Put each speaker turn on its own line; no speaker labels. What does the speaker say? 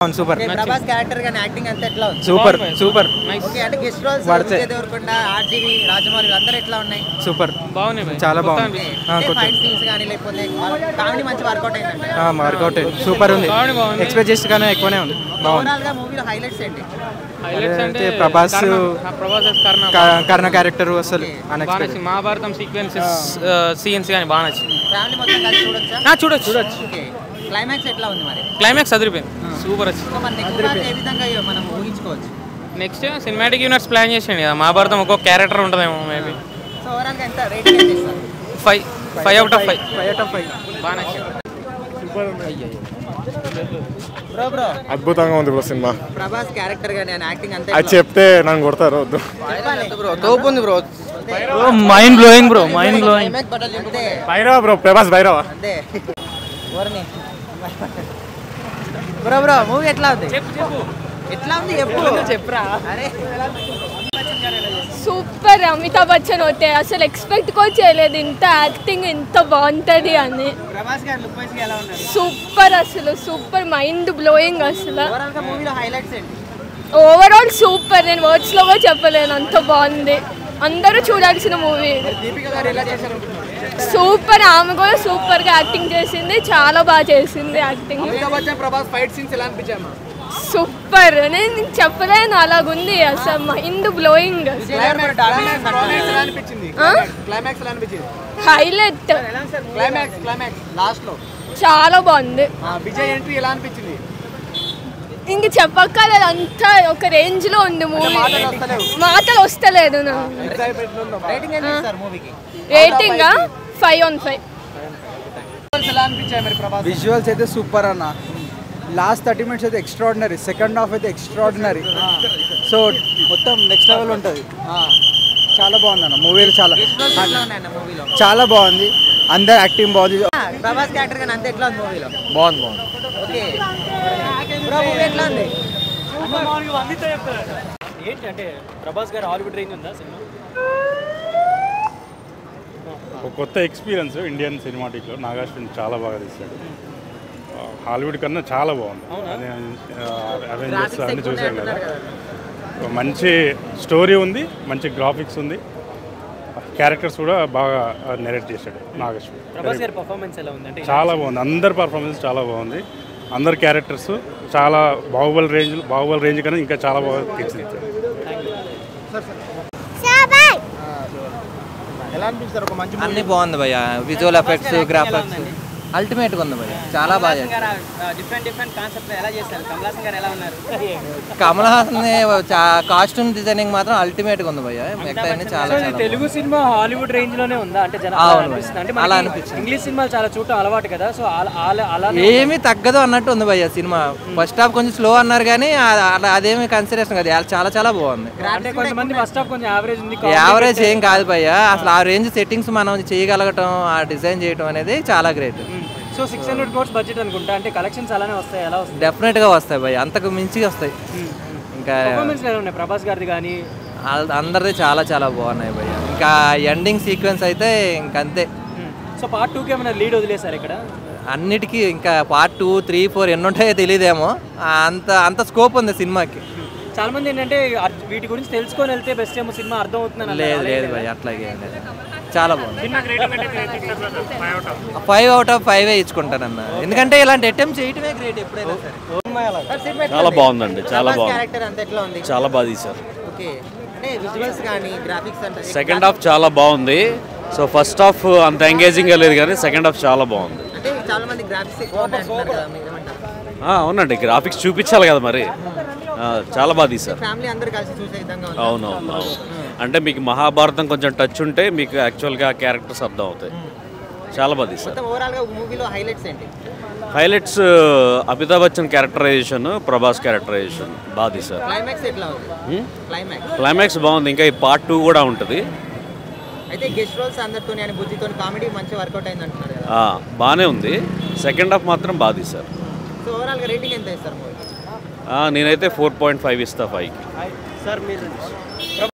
Super
okay, Prabhas character కానీ acting అంతా ఎట్లా ఉంది
సూపర్ సూపర్
ఓకే అంటే గెస్ట్ రోల్స్
పడితే.
విజయ్ దేవరకొండ ఆర్జీవి రాజమౌళి అందరూ ఎట్లా ఉన్నాయి
సూపర్
బాగున్నాయి భయ్.
చాలా
కొత్త
బాగుంది
అనిపించింది.
ఆ, కొత్త
ఫైట్ సీన్స్ కానీ లేకపోతే కామెడీ మంచి వర్కౌట్ అయిందండి
వర్కౌట్ సూపర్ ఉంది
కామెడీ బాగుంది.
ఎక్స్పెక్ట్ చేస్తే కన్నా ఎక్కువనే ఉంది బాగుంది
ఓవరాల్ గా మూవీలో హైలైట్స్ ఏంటి
హైలైట్స్ అంటే
అయితే ప్రభాస్-
కర్ణ. ఆ, ప్రభాస్ as కర్ణ
క- కర్ణ క్యారెక్టర్ అసలు
బాగా
అన్ఎక్స్పెక్టెడ్
నచ్చింది మహాభారతం సీక్వెన్సెస్ సీన్స్ కానీ బాగా నచ్చింది
ఫ్యామిలీ మొత్తం కలిసి చూడొచ్చా
ఆ, చూడొచ్చు చూడొచ్చు
ఓకే క్లైమాక్స్ ఎట్లా ఉంది మరి
క్లైమాక్స్ అదిరిపోయింది సూపర్ వచ్చింది
సో మన నెక్స్ట్ పార్ట్ ఏ విధంగా మనం ఊహించుకోవచ్చు
నెక్స్ట్ సినిమాటిక్ యూనిట్స్ ప్లాన్ చేసేయండి కదా మహాభారతం ఒక్కొక్క క్యారెక్టర్ ఉంటుందేమో మేబీ
సో ఓవరాల్ గా ఎంత రేటింగ్ ఎంత ఇస్తారు
five five out of five
five out of five
బాగా నచ్చింది
బ్రో బ్రో
అద్భుతంగా ఉంది బ్రో సినిమా
ప్రభాస్ క్యారెక్టర్ కానీ ఆయన యాక్టింగ్ అంతా
అది చెప్తే నన్ను కొడతారు వద్దు
చెప్పాలి
తోపు ఉంది bro
mind blowing bro mind blowing
climax బట్టలు చెప్తే
భైరవ బ్రో ప్రభాస్ భైరవ
అంతే ఎవరిని బ్రో బ్రో మూవీ ఎట్లా ఉంది ఎట్లా ఉంది చెప్పు చెప్పరా అరే
సూపర్ అమితాబ్ బచ్చన్ होते అసలు ఎక్స్పెక్ట్ కూడా చేయలేదు ఇంత యాక్టింగ్ ఇంత బాగుంటుంది అని
ప్రభాస్ గారు లుక్ వైస్ ఎలా ఉన్నారు
సూపర్ అసలు సూపర్ మైండ్ బ్లోయింగ్ అసలు
ఓవరాల్ గా మూవీలో హైలైట్స్ ఏంటి
ఓవరాల్ సూపర్ నేను వర్డ్స్లో కూడా చెప్పలేను అంత బాగుంది అందరూ చూడాల్సిన మూవీ
దీపిక గారు ఎలా చేశారు
సూపర్ ఆమె కూడా సూపర్గా యాక్టింగ్ చేసింది చాలా బాగా చేసింది acting
Amitabh Bachchan Prabhas fight scenes ఎలా అనిపించామా
సూపర్ నేను చెప్పలేను అలాగుంది అసలు మైండ్ బ్లోయింగ్
క్లైమాక్స్ ఎలా అనిపించింది క్లైమాక్స్ ఎలా అనిపించింది
హైలైట్
క్లైమాక్స్ క్లైమాక్స్ లాస్ట్ లో
చాలా బాగుంది
విజయ్ ఎంట్రీ ఎలా అనిపించింది
ఇంక చెప్పక్కర్లేదు అంతా ఒక రేంజ్ లో ఉంది మూవీ మాటలు వస్తలేదు నా
రేటింగ్ ఎంత ఇస్తారు మూవీకి
రేటింగ్ ఫైవ్ ఆన్ ఫైవ్
ఎలా అనిపించాయి మరి ప్రభాస్
విజువల్స్ అయితే సూపర్ అన్న లాస్ట్ థర్టీ మినిట్స్ అయితే ఎక్స్ట్రాడినరీ సెకండ్ హాఫ్ అయితే ఎక్స్ట్రాడినరీ సో మొత్తం నెక్స్ట్ లెవెల్ ఉంటుంది చాలా బాగుంది అన్న మూవీ చాలా
ఎట్లా ఉన్నాయన్న మూవీలో
చాలా బాగుంది అందరు యాక్టింగ్ బాగుంది
ప్రభాస్ క్యారెక్టర్ కానీ అంత ఎట్లా ఉంది మూవీలో
బాగుంది బాగుంది
ఓకే బ్రో మూవీ ఎట్లా ఉంది
ఏంటి అంటే ప్రభాస్ గారు హాలీవుడ్ రేంజ్ ఉందా సినిమా
ఒక కొత్త ఎక్స్పీరియన్స్ ఇండియన్ సినిమాటిక్లో నాగార్జున చాలా బాగా తీశాడు ఆ, హాలీవుడ్ కన్నా చాలా బాగుంది అదే అవెంజర్స్ అన్ని చూసాం కదా ఒక మంచి స్టోరీ ఉంది మంచి గ్రాఫిక్స్ ఉంది క్యారెక్టర్స్ కూడా బాగా నెరేట్ చేశాడు నాగేశ్వర్
ప్రభాస్ గారి పర్ఫార్మెన్స్ ఎలా ఉంది అంటే
చాలా బాగుంది అందరి పర్ఫార్మెన్స్ చాలా బాగుంది అందరి క్యారెక్టర్స్ చాలా బాహుబలి రేంజ్ బాహుబలి రేంజ్ కన్నా ఇంకా చాలా బాగా తీర్చిదిద్దారు
ఎలా అనిపిస్తారు ఒక మంచి
అన్ని బాగుంది భయ్య విజువల్ ఎఫెక్ట్స్ గ్రాఫిక్స్ అల్టిమేట్గా ఉంది భయ్య చాలా బాగా చేశారు
డిఫరెంట్ డిఫరెంట్ కాన్సెప్ట్ ఎలా చేస్తారు కమలాసన్ గారు ఎలా ఉన్నారు
కమల్ హాసన్ కాస్ట్యూమ్ డిజైనింగ్ మాత్రం అల్టిమేట్గా ఉంది భయ్య మిగతా అన్ని చాలా
సో ఇది
చాలా
తెలుగు సినిమా హాలీవుడ్ రేంజ్ లోనే ఉందా అంటే జన
అవును.
అలా అనిపిస్తుంది అంటే
అలా
మనకి
అనిపించింది.
ఇంగ్లీష్ సినిమాలు చాలా చూడటం అలవాటు కదా సో అలా- అలా అలా
ఏమీ తగ్గదు అన్నట్టు ఉంది భయ్య సినిమా ఫస్ట్ హాఫ్ కొంచెం స్లో అన్నారు కానీ ఆ- అలా అదేమి కన్సిడరేషన్ కదా చాలా చాలా బాగుంది
అంటే కొంతమంది ఫస్ట్ హాఫ్ కొంచెం యావరేజ్ ఉంది
యావరేజ్ ఏం కాదు భయ్య అసలు ఆ రేంజ్ సెట్టింగ్స్ మనం చేయగలగటం ఆ డిజైన్ చేయటం అనేది చాలా great
so six hundred crores budget అనుకుంటా అంటే కలెక్షన్స్ అలానే వస్తాయి ఎలా వస్తాయి
డెఫినెట్గా వస్తాయి భయ్య అంతకు మించి వస్తాయి ఇంకా
పర్ఫార్మెన్స్ ఎలా ఉన్నాయి ప్రభాస్ గారిది కానీ
అల్- అందరిది చాలా చాలా బాగున్నాయి భయ్య ఇంకా ఎండింగ్ సీక్వెన్స్ అయితే ఇంకంతే
సో పార్ట్ టూకి ఏమైనా లీడ్ వదిలేశారు ఇక్కడ
అన్నిటికీ ఇంకా పార్ట్ టూ త్రీ ఫోర్ ఎన్ని ఉంటాయో తెలియదేమో అంత అంత స్కోప్ ఉంది సినిమాకి
చాలా మంది ఏంటంటే అర్- వీటి గురించి తెలుసుకొని వెళ్తే బెస్ట్ ఏమో సినిమా అర్థం అవుతుందని
లేదు
అన్నారు.
లేదు భయ్య అట్లాగే ఏం లేదు. చాలా బాగుంది
సినిమాకి rating అంటే ఎంత ఇస్తారు? Five out of.
Five out of five ఇచ్చుకుంటానన్న ఎందుకంటే ఇలాంటి అటెంప్ట్ చేయటమే గ్రేట్ ఎప్పుడైనా సరే
చాలా బాగుందండి చాలా బాగుంది
క్యారెక్టర్ అంత ఎట్లా ఉంది
చాలా బాగా తీశారు
ఓకే అంటే విజువల్స్ కానీ గ్రాఫిక్స్ అంటే
సెకండ్ హాఫ్ చాలా బాగుంది సో ఫస్ట్ హాఫ్ అంత ఎంగేజింగ్గా లేదు కానీ సెకండ్ హాఫ్ చాలా బాగుంది
అంటే చాలా మంది గ్రాఫిక్స్ ఎక్కువ ఉన్నాయి అంటున్నారు కదా మీరు ఏమంటారు
ఆ, అవునండి గ్రాఫిక్స్ చూపించాలి కదా మరి ఆ, చాలా బాగా తీశారు
ఫ్యామిలీ అందరు కలిసి చూసే విధంగా ఉంది
అవునవును అవును అంటే మీకు మహాభారతం కొంచెం టచ్ ఉంటే మీకు యాక్చువల్గా క్యారెక్టర్స్ అర్థం అవుతాయి చాలా బాగా తీశారు
మొత్తం ఓవరాల్ గా మూవీలో హైలైట్స్ ఏంటి
highlights Amitabh Bachchan characterization Prabhas characterization బాగా తీశారు
క్లైమాక్స్ ఎట్లా ఉంది క్లైమాక్స్
క్లైమాక్స్ బాగుంది ఇంకా ఈ పార్ట్ టూ కూడా ఉంటుంది
అయితే గెస్ట్ రోల్స్ అందరితో అని బుద్ధితో కామెడీ మంచి వర్కౌట్ అయింది అంటున్నారు కదా
ఆ, బాగానే ఉంది సెకండ్ హాఫ్ మాత్రం బాగా తీశారు
సో ఓవరాల్ గా రేటింగ్ ఎంత ఇస్తారు మూవీ
ఆ, నేనైతే ఫోర్ పాయింట్ ఫైవ్ ఇస్తా ఫైవ్కి
సార్ మీరు